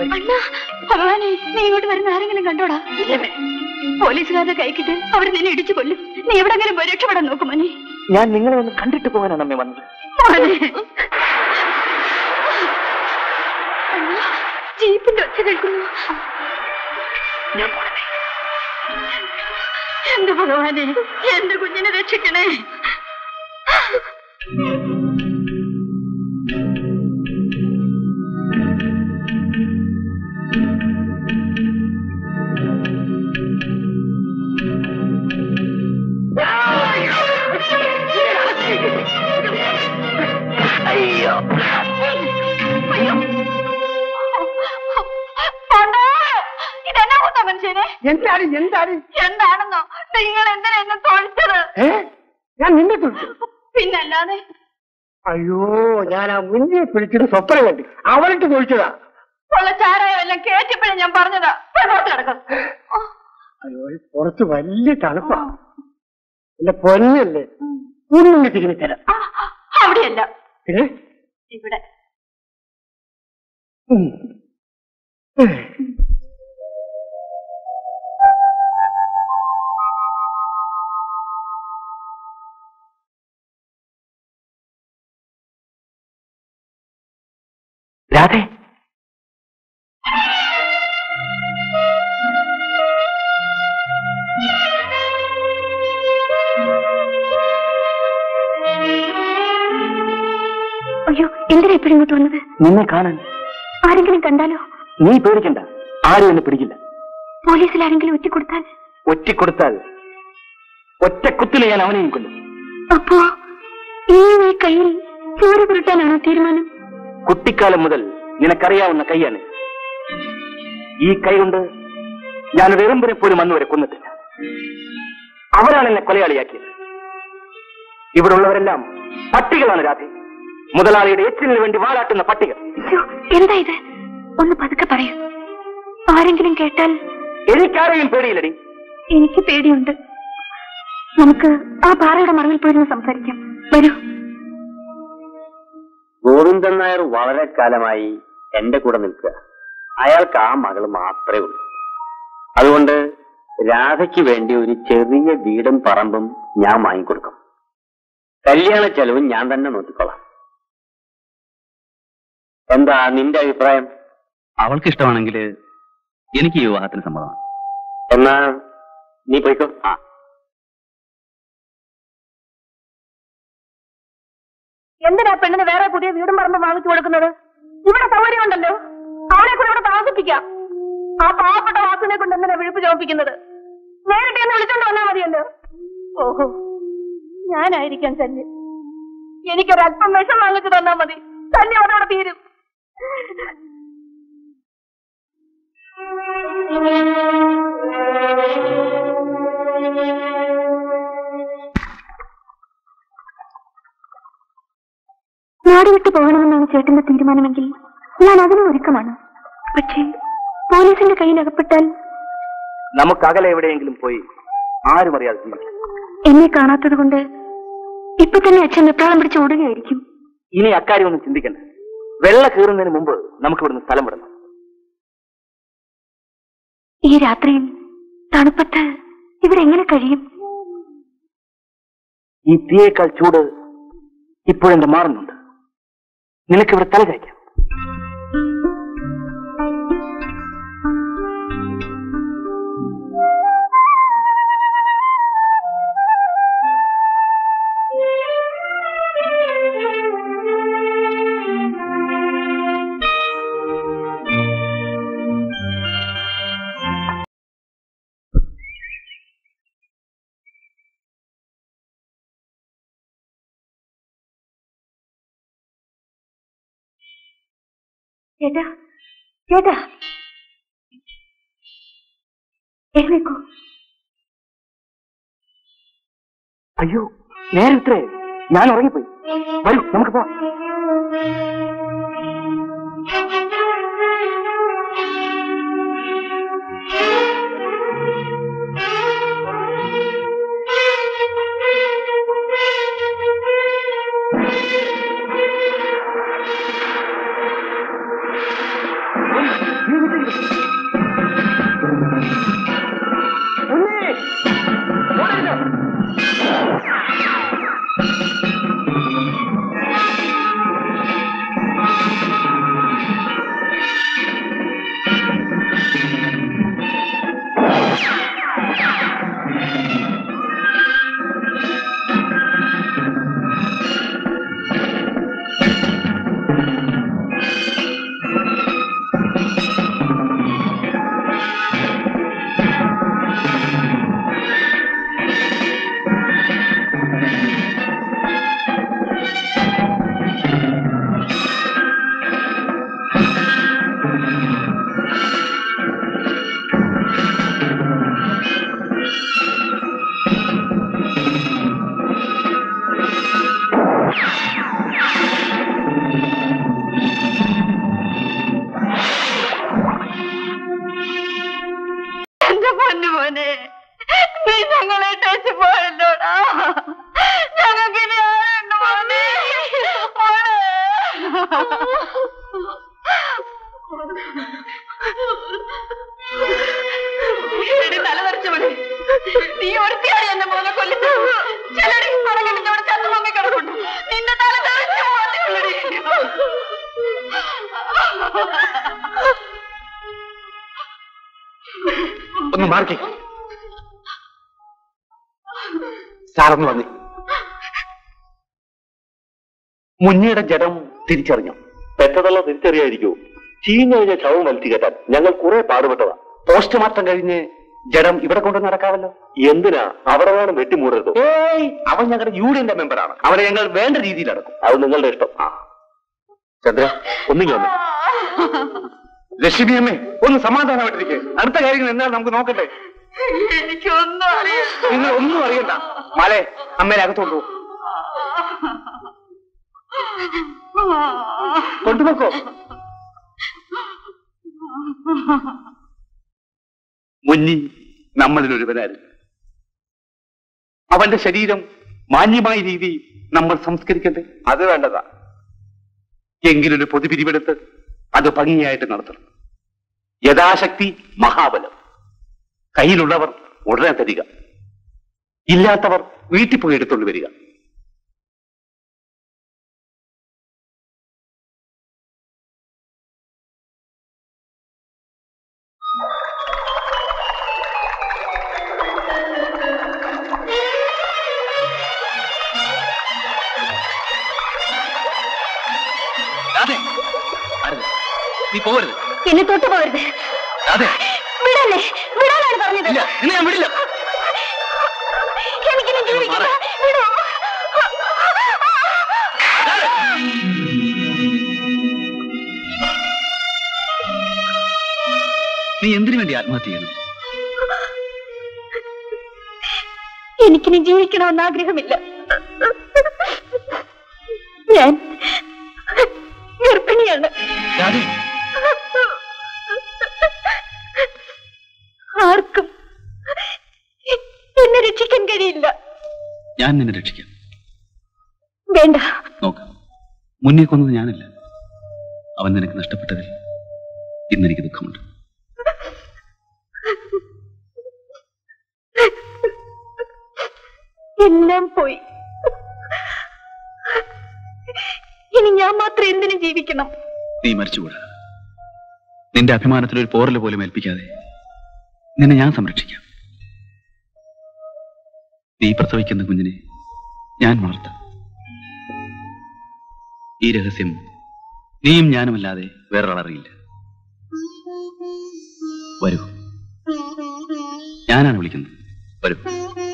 അണ്ണാ ഭഗവാനെ നീ ഇങ്ങോട്ട് വരുന്ന ആരെങ്കിലും കണ്ടോടാ പോലീസുകാരുടെ കൈക്കിട്ട് അവർ നിന്നെ ഇടിച്ചു കൊല്ലും നീ എവിടെങ്കിലും പോയി രക്ഷപ്പെടാൻ നോക്കും മോനെ ഞാൻ നിങ്ങളെ ഒന്ന് കണ്ടിട്ട് പോകാനാണ് അമ്മ വന്നത് മോനെ. അണ്ണാ, ജീപ്പിന്റെ ഒച്ച കേൾക്കുന്നു എന്റെ ഭഗവാനെ എന്റെ കുഞ്ഞിനെ രക്ഷിക്കണേ അയ്യോ അയ്യോ. അണ്ണാ, ഇതെന്നാ കുത്താ മനുഷ്യനെ എന്താണ് എന്താണ് എന്താണെന്നോ നിങ്ങൾ എന്തിനാ എന്നെ തോൽച്ചത് ഏ ഞാൻ നിന്നെ തൊട്ടു പിന്നല്ലാതെ അയ്യോ ഞാൻ ആ മുന്നേ പിടിച്ചത് സ്വപ്നം കണ്ടു അവളിട്ട് ചോദിച്ചതാ ഉള്ള ചാരായം എല്ലാം കേറ്റപ്പോഴും ഞാൻ പറഞ്ഞതാ പെണ്ണോട്ട് കിടക്കും അയ്യോ ഈ പുറത്ത് വലിയ തണുപ്പാ എന്റെ പൊന്നല്ലേ ഒന്നും തിരിഞ്ഞു തരാം അവിടെയല്ല ഏ? ഇവിടെ ഉം. രാധേ അയ്യോ എന്തിനാ ഇപ്പോഴും ഇങ്ങോട്ട് വന്നത് നിന്നെ കാണാൻ ആരെങ്കിലും കണ്ടാലോ നീ പേടിക്കണ്ട ആരും എന്നെ പിടിക്കില്ല പോലീസിൽ ആരെങ്കിലും ഒറ്റിക്കൊടുത്താൽ ഒറ്റക്കൊടുത്താൽ ഒറ്റ കുത്തില് ഞാൻ അവനെയും കൊല്ലും അപ്പോ ഈ ഈ കയ്യിൽ ചോര പുരട്ടാനാണോ തീരുമാനം കുട്ടിക്കാലം മുതൽ നിനക്കറിയാവുന്ന കൈയാണ് ഈ കൈ കൊണ്ട് ഞാൻ ഒരു എറുമ്പിനെ പോലും അന്ന് വരെ കൊന്നിട്ടില്ല അവരാണ് എന്നെ കൊലയാളിയാക്കിയത് ഇവിടെ ഉള്ളവരെല്ലാം പട്ടികളാണ് രാധേ മുതലാളിയുടെ എച്ചിലിന് വേണ്ടി വാലാട്ടുന്ന പട്ടികൾ അയ്യോ, എന്താ ഇത് ഒന്ന് പതുക്കെ പറയൂ ആരെങ്കിലും കേട്ടാൽ എനിക്കാരെയും പേടിയില്ലടി എനിക്ക് പേടിയുണ്ട് നമുക്ക് ആ പാറയുടെ മറവിൽ പോയിരുന്ന് സംസാരിക്കാം വരൂ ഗോവിന്ദൻ നായർ വളരെ കാലമായി എന്റെ കൂടെ നിൽക്കുക അയാൾക്ക് ആ മകൾ മാത്രമേ ഉള്ളൂ അതുകൊണ്ട് രാധയ്ക്ക് വേണ്ടി ഒരു ചെറിയ വീടും പറമ്പും ഞാൻ വാങ്ങിക്കൊടുക്കും കല്യാണ ചെലവും ഞാൻ തന്നെ നോക്കിക്കോളാം എന്താ നിന്റെ അഭിപ്രായം അവൾക്ക് ഇഷ്ടമാണെങ്കിൽ എനിക്ക് ഈ വിവാഹത്തിന് സമ്മതമാണ് എന്നാ നീ പോയിക്കോ ആ എന്തിനാ പെണ്ണിന് വേറെ പുതിയ വീടും പറമ്പും വാങ്ങിച്ചു കൊടുക്കുന്നത് ഇവിടെ സൗകര്യമുണ്ടല്ലോ അവളെ കൂടെ ഇവിടെ താമസിപ്പിക്കാം ആ പാവപ്പെട്ട വാസുവിനെ കൊണ്ട് എന്തിനാ വിഴുപ്പ് ചോപ്പിക്കുന്നത് നേരിട്ട് എന്ന് വിളിച്ചോണ്ട് വന്നാ മതിയല്ലോ ഓഹോ ഞാനായിരിക്കാം ശല്യം എനിക്കൊരല്പം വിഷം വാങ്ങിച്ചു തന്നാ മതി ശല്യം അതോടെ തീരും നാട് വിട്ടു പോകണമെന്നാണ് ചേട്ടന്റെ തീരുമാനമെങ്കിൽ ഞാൻ അതിനും ഒരുക്കമാണ് പക്ഷേ പോലീസിന്റെ കയ്യിൽ അകപ്പെട്ടാൽ നമുക്ക് അകലെ എവിടെയെങ്കിലും പോയി ആരും അറിയാതെ ജീവിക്കാം എന്നെ കാണാത്തത് കൊണ്ട് ഇപ്പൊ തന്നെ അച്ഛൻ വെപ്രാളം പിടിച്ച് ഓടുകയായിരിക്കും ഇനി അക്കാര്യം ഒന്നും ചിന്തിക്കണ്ട വെള്ള കീറുന്നതിന് മുമ്പ് നമുക്ക് ഇവിടുന്ന് സ്ഥലം വിടണം ഈ രാത്രിയിൽ തണുപ്പത്ത് ഇവിടെ എങ്ങനെ കഴിയും ഈ തീയേക്കാൾ ചൂട് ഇപ്പോഴെന്റെ മാറുന്നുണ്ട് നിനക്കിവിടെ തല കഴിക്കാം ചേട്ടാ ചേട്ടാ എഴുന്നേക്കോ അയ്യോ നേരെ ഇത്രേ ഞാൻ ഉറങ്ങിപ്പോയി വരൂ നമുക്ക് പോവാം എടി തലതെറിച്ചവളെ നീ ഒരുത്തിയാണ് എന്നെ മോനെ കൊല്ലുന്നത് ചിലടി പണം കിട്ടുന്നവിടെ ചത്തുമമ്മി കിടക്കുന്നു നിന്റെ തല തെറിച്ചു പോകണ്ടേ ഒന്ന് മാർക്കി സാറൊന്ന് വന്നി മുന്നയുടെ ജഡം തിരിച്ചറിഞ്ഞു പെറ്റതള്ള തിരിച്ചറിയായിരിക്കൂ ചീഞ്ഞ കഴിഞ്ഞ ശവം വലിച്ചു കയറ്റാൻ ഞങ്ങൾ കുറെ പാടുപെട്ടതാ പോസ്റ്റ്മോർട്ടം കഴിഞ്ഞ് ജഡം ഇവിടെ കൊണ്ട് നടക്കാവല്ലോ എന്തിനാ അവിടെ വേണം വെട്ടിമൂടരുത് ഏയ് അവൻ ഞങ്ങളുടെ യൂണിയന്റെ മെമ്പറാണ് അവനെ ഞങ്ങൾ വേണ്ട രീതിയിൽ അടക്കും അത് നിങ്ങളുടെ ഇഷ്ടം ആ ചന്ദ്ര ഒന്നിങ്ങി വന്നേ ലക്ഷ്മി അമ്മേ ഒന്ന് സമാധാനമായിട്ടിരിക്കെ അടുത്ത കാര്യങ്ങൾ എന്താണ് നമുക്ക് നോക്കട്ടെ എനിക്കൊന്നും അറിയാം നിങ്ങൾ ഒന്നും അറിയണ്ട മലെ അമ്മേനെ അകത്തോണ്ടു കൊണ്ടുപോക്കോ മുന്നി നമ്മളിലൊരുവനായിരുന്നു അവന്റെ ശരീരം മാന്യമായ രീതിയിൽ നമ്മൾ സംസ്കരിക്കട്ടെ അത് വേണ്ടതാ എങ്കിലൊരു പൊതുപിരിവെടുത്ത് അത് ഭംഗിയായിട്ട് നടത്തണം യഥാശക്തി മഹാബലം കയ്യിലുള്ളവർ ഉടനെ തരിക ഇല്ലാത്തവർ വീട്ടിൽ പോയി എടുത്തുകൊണ്ട് വരിക രാധേ അരുത് നീ പോകരുത് എന്നെ തൊട്ടു പോകരുത് രാധേ വിടല്ലേ വിടാനാണ് പറഞ്ഞത് ഇല്ല നിന്നെ ഞാൻ വിടില്ല എനിക്കിനി ജീവിക്കില്ല വിടൂ നീ എന്തിനു വേണ്ടി ആത്മഹത്യ ചെയ്യണം എനിക്കിനി ജീവിക്കണമെന്ന് ആഗ്രഹമില്ല ഞാൻ ഗർഭിണിയാണ് രാധേ ആർക്കും എന്നെ രക്ഷിക്കാൻ കഴിയില്ല ഞാൻ നിന്നെ രക്ഷിക്കാം വേണ്ട നോക്ക് മുന്നേ കൊന്നത് ഞാനല്ല അവൻ നിനക്ക് നഷ്ടപ്പെട്ടതിൽ ഇന്നെനിക്ക് ദുഃഖമുണ്ട് എല്ലാം പോയി ഇനി ഞാൻ മാത്രം എന്തിനു ജീവിക്കണം നീ മരിച്ചുകൂടാ നിന്റെ അഭിമാനത്തിൽ ഒരു പോറൽ പോലും ഏൽപ്പിക്കാതെ നിന്നെ ഞാൻ സംരക്ഷിക്കാം നീ പ്രസവിക്കുന്ന കുഞ്ഞിനെ ഞാൻ വളർത്താം ഈ രഹസ്യം നീയും ഞാനുമല്ലാതെ വേറൊരാൾ അറിയില്ല വരൂ ഞാനാണ് വിളിക്കുന്നത് വരൂ